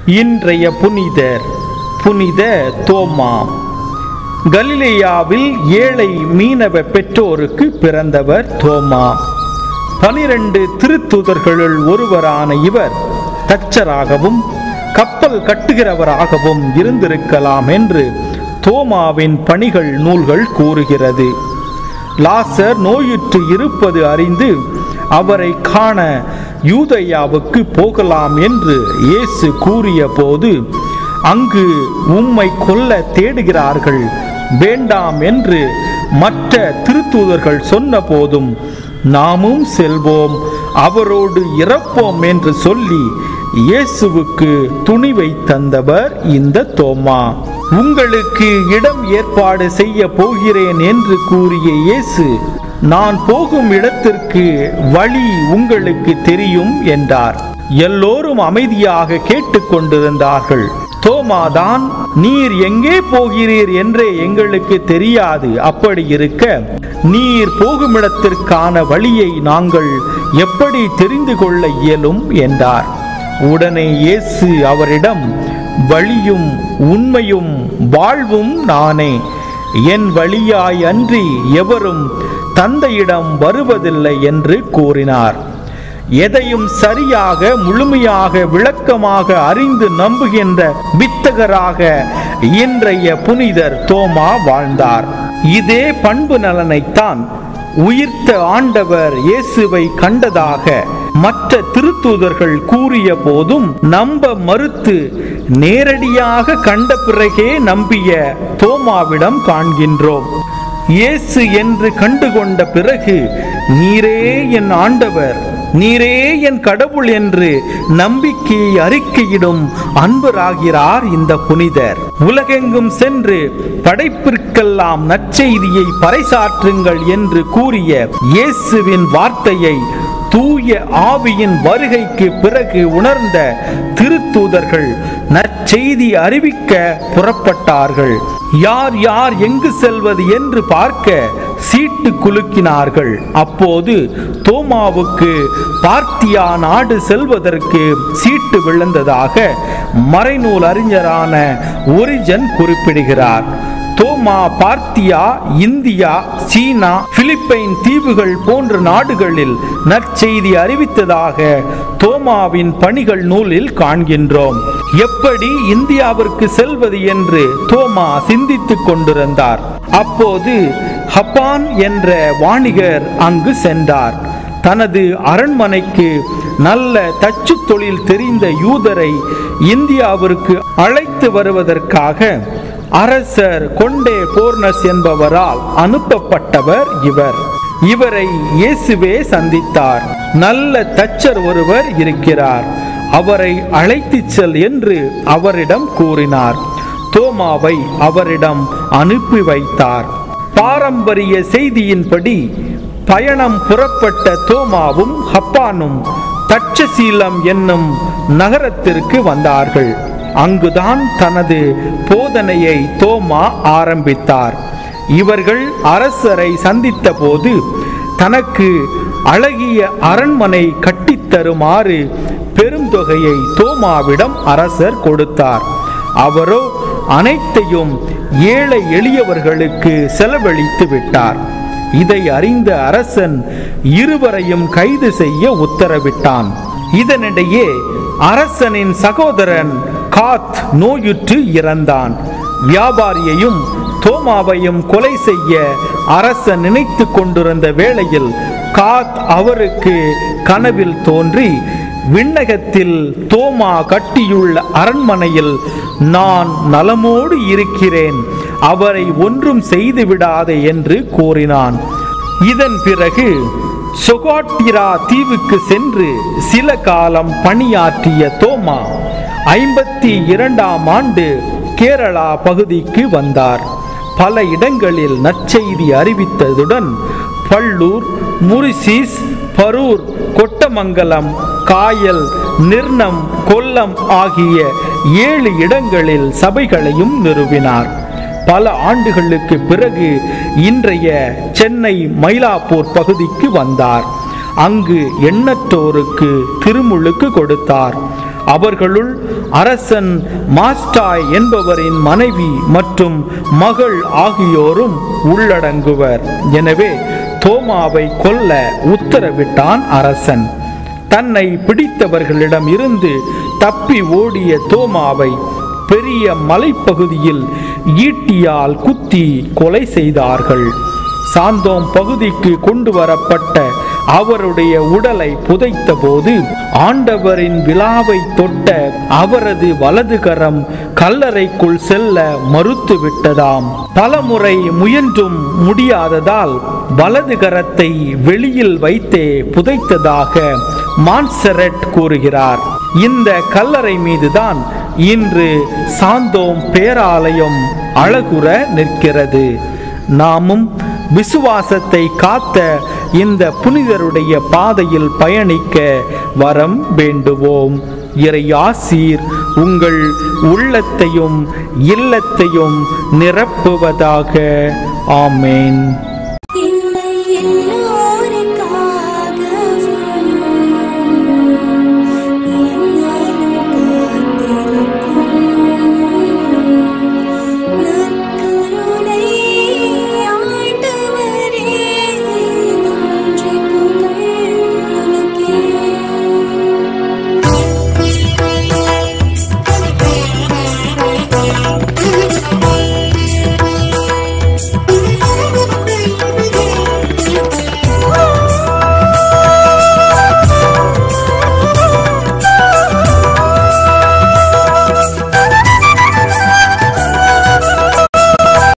இன்றைய புனிதர் புனித தோமா கலிலேயாவில் ஏழை மீனவ பெற்றோருக்கு பிறந்தவர் தோமா பனிரெண்டு திருத்தூதர்களுள் ஒருவரான இவர் தச்சராகவும் கப்பல் கட்டுகிறவராகவும் இருந்திருக்கலாம் என்று தோமாவின் பணிகள் நூல்கள் கூறுகிறது லாசர் நோயுற்று இருப்பது அறிந்து அவரை காண யூதயாவுக்கு போகலாம் என்று இயேசு கூறிய போது அங்கு உம்மை கொல்ல தேடுகிறார்கள் வேண்டாம் என்று மற்ற திருத்தூதர்கள் சொன்ன போதும் நாமும் செல்வோம் அவரோடு இறப்போம் என்று சொல்லி இயேசுவுக்கு துணிவை தந்தவர் இந்த தோமா உங்களுக்கு இடம் ஏற்பாடு செய்ய போகிறேன் என்று கூறிய இயேசு நான் போகும் இடத்திற்கு வழி உங்களுக்கு தெரியும் என்றார் எல்லோரும் அமைதியாக கேட்டுக்கொண்டிருந்தார்கள் தோமாதான் நீர் எங்கே போகிறீர் என்றே எங்களுக்கு தெரியாது அப்படி இருக்க நீர் போகுமிடத்திற்கான வழியை நாங்கள் எப்படி தெரிந்து கொள்ள இயலும் என்றார் உடனே இயேசு அவரிடம் வழியும் உண்மையும் வாழ்வும் நானே என் வழியாய் அன்றி எவரும் தந்தையிடம் வருவதில்லை என்று கூறினார் எதையும் சரியாக முழுமையாக விளக்கமாக அறிந்து நம்புகின்ற வித்தகராக இன்றைய புனிதர் தோமா வாழ்ந்தார் இதே பண்பு நலனைத்தான் உயிர்த்த ஆண்டவர் இயேசுவை கண்டதாக மற்ற திருத்தூதர்கள் கூறிய போதும் நம்ப மறுத்து நேரடியாக கண்ட பிறகே நம்பிய தோமாவிடம் காண்கின்றோம் இயேசு என்று கண்டுகொண்ட பிறகு நீரே என் ஆண்டவர் நீரே என் கடவுள் என்று நம்பிக்கையை அறிக்கையிடும் அன்பராகிறார் இந்த புனிதர் உலகெங்கும் சென்று படைப்பிற்கெல்லாம் நற்செய்தியை பறைசாற்றுங்கள் என்று கூறிய இயேசுவின் வார்த்தையை தூய ஆவியின் வருகைக்கு பிறகு உணர்ந்த திருத்தூதர்கள் நற்செய்தி அறிவிக்க புறப்பட்டார்கள் யார் யார் எங்கு செல்வது என்று பார்க்க சீட்டு குலுக்கினார்கள் அப்போது தோமாவுக்கு பார்த்தியா நாடு செல்வதற்கு சீட்டு விழுந்ததாக மறைநூல் அறிஞரான ஒரிஜன் குறிப்பிடுகிறார் தோமா பார்த்தியா இந்தியா சீனா பிலிப்பைன் தீவுகள் போன்ற நாடுகளில் நற்செய்தி அறிவித்ததாக தோமாவின் பணிகள் நூலில் காண்கின்றோம் எப்படி இந்தியாவிற்கு செல்வது என்று தோமா சிந்தித்துக் கொண்டிருந்தார் அப்போது ஹப்பான் என்ற வாணிகர் அங்கு சென்றார் தனது அரண்மனைக்கு நல்ல தச்சு தொழில் தெரிந்த யூதரை இந்தியாவிற்கு அழைத்து வருவதற்காக அரசர் கொண்டே போர்னஸ் என்பவரால் அனுப்பப்பட்டவர் இவர் இவரை இயேசுவே சந்தித்தார் நல்ல தச்சர் ஒருவர் இருக்கிறார் அவரை அழைத்துச் செல் என்று அவரிடம் கூறினார் தோமாவை அவரிடம் அனுப்பி வைத்தார் பாரம்பரிய செய்தியின்படி பயணம் புறப்பட்ட தோமாவும் ஹப்பானும் தட்சசீலம் என்னும் நகரத்திற்கு வந்தார்கள் அங்குதான் தனது போதனையை தோமா ஆரம்பித்தார் இவர்கள் அரசரை சந்தித்த போது தனக்கு அழகிய அரண்மனை கட்டித்தருமாறு பெருந்தொகையை தோமாவிடம் அரசர் கொடுத்தார் அவரோ அனைத்தையும் ஏழை எளியவர்களுக்கு செலவழித்து விட்டார் இதை அறிந்த அரசன் இருவரையும் கைது செய்ய உத்தரவிட்டான் இதனிடையே அரசனின் சகோதரன் காத் நோயுற்று இறந்தான் வியாபாரியையும் தோமாவையும் கொலை செய்ய அரசன் நினைத்து கொண்டிருந்த வேளையில் காத் அவருக்கு கனவில் தோன்றி விண்ணகத்தில் தோமா கட்டியுள்ள அரண்மனையில் நான் நலமோடு இருக்கிறேன் அவரை ஒன்றும் செய்து விடாதே என்று கூறினான் இதன் பிறகு சொகாட்டிரா தீவுக்கு சென்று சில காலம் பணியாற்றிய தோமா ஐம்பத்தி இரண்டாம் ஆண்டு கேரளா பகுதிக்கு வந்தார் பல இடங்களில் நற்செய்தி அறிவித்ததுடன் பள்ளூர் முரிசிஸ் பரூர் கொட்டமங்கலம் காயல் நிர்ணம் கொல்லம் ஆகிய ஏழு இடங்களில் சபைகளையும் நிறுவினார் பல ஆண்டுகளுக்கு பிறகு இன்றைய சென்னை மயிலாப்பூர் பகுதிக்கு வந்தார் அங்கு எண்ணற்றோருக்கு திருமுழுக்கு கொடுத்தார் அவர்களுள் அரசன் மாஸ்டாய் என்பவரின் மனைவி மற்றும் மகள் ஆகியோரும் உள்ளடங்குவர் எனவே தோமாவை கொல்ல உத்தரவிட்டான் அரசன் தன்னை பிடித்தவர்களிடம் இருந்து தப்பி ஓடிய தோமாவை பெரிய மலைப்பகுதியில் ஈட்டியால் குத்தி கொலை செய்தார்கள் சாந்தோம் பகுதிக்கு கொண்டு வரப்பட்ட அவருடைய உடலை புதைத்த போது ஆண்டவரின் விழாவை தொட்ட அவரது வலதுகரம் கல்லறைக்குள் செல்ல மறுத்து விட்டதாம் பலமுறை முயன்றும் முடியாததால் வலது கரத்தை வெளியில் வைத்தே புதைத்ததாக மான்செரட் கூறுகிறார் இந்த கல்லறை மீதுதான் இன்று சாந்தோம் பேராலயம் அழகுற நிற்கிறது நாமும் விசுவாசத்தை காத்த இந்த புனிதருடைய பாதையில் பயணிக்க வரம் வேண்டுவோம் இறையாசீர் உங்கள் உள்ளத்தையும் இல்லத்தையும் நிரப்புவதாக ஆமேன்